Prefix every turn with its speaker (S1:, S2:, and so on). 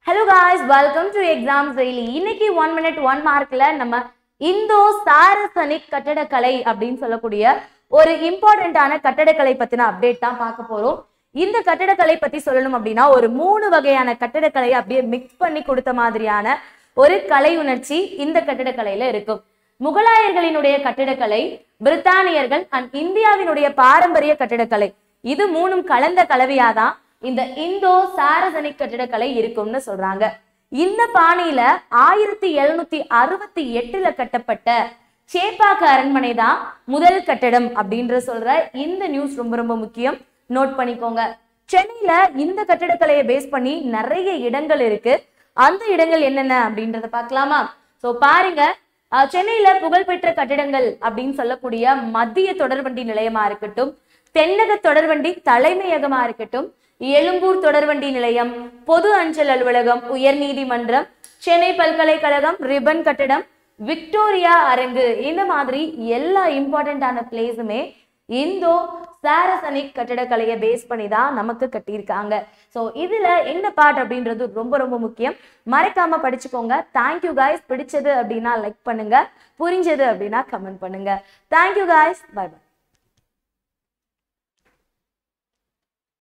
S1: hello guys welcome to exam daily இன்னைக்கு one minute one மார்க்ல நம்ம இந்தோ சாரசனிக் கட்டடக்கலை அப்படின்னு சொல்லக்கூடிய ஒரு இம்பார்ட்டண்ட்டான கட்டடக்கலை பத்தின அப்டேட் தான் பார்க்க போறோம் இந்த கட்டடக்கலை பத்தி சொல்லணும் அப்படின்னா ஒரு மூணு வகையான கட்டடக்கலையை அப்படியே மிக்ஸ் பண்ணி கொடுத்த மாதிரியான ஒரு கலை உணர்ச்சி இந்த கட்டடக்கலையில இருக்கும் முகலாயர்களினுடைய கட்டிடக்கலை பிரித்தானியர்கள் அண்ட் இந்தியாவினுடைய பாரம்பரிய கட்டிடக்கலை இது மூணும் கலந்த கலவையாதான் இந்த இந்தோ சாரசனிக் கட்டிடக்கலை இருக்கும்னு சொல்றாங்க இந்த பாணியில ஆயிரத்தி எழுநூத்தி அறுபத்தி எட்டுல கட்டப்பட்ட சேப்பாக்க அரண்மனை தான் முதல் கட்டடம் அப்படின்ற சொல்ற இந்த நியூஸ் ரொம்ப ரொம்ப முக்கியம் நோட் பண்ணிக்கோங்க சென்னையில இந்த கட்டிடக்கலையை பேஸ் பண்ணி நிறைய இடங்கள் இருக்கு அந்த இடங்கள் என்னென்ன அப்படின்றத பார்க்கலாமா சோ பாருங்க அஹ், சென்னையில புகழ்பெற்ற கட்டிடங்கள் அப்படின்னு சொல்லக்கூடிய மத்திய தொடர்வண்டி நிலையமா இருக்கட்டும் தென்னக தொடர்வண்டி தலைமையகமா இருக்கட்டும் எழும்பூர் தொடர்வண்டி நிலையம் பொது அஞ்சல் அலுவலகம் உயர்நீதிமன்றம் சென்னை பல்கலைக்கழகம் ரிப்பன் கட்டிடம் விக்டோரியா அரங்கு இந்த மாதிரி எல்லா இம்பார்ட்டண்ட்டான பிளேஸுமே இந்தோ சாரசனிக் கட்டிடக்கலையை பேஸ் பண்ணி தான் நமக்கு கட்டியிருக்காங்க ஸோ இதுல என்ன பார்ட் அப்படின்றது ரொம்ப ரொம்ப முக்கியம் மறக்காம படிச்சுக்கோங்க தேங்க்யூ காய்ஸ் பிடிச்சது அப்படின்னா லைக் பண்ணுங்க புரிஞ்சது அப்படின்னா கமெண்ட் பண்ணுங்க தேங்க்யூ காய்ஸ் பை பை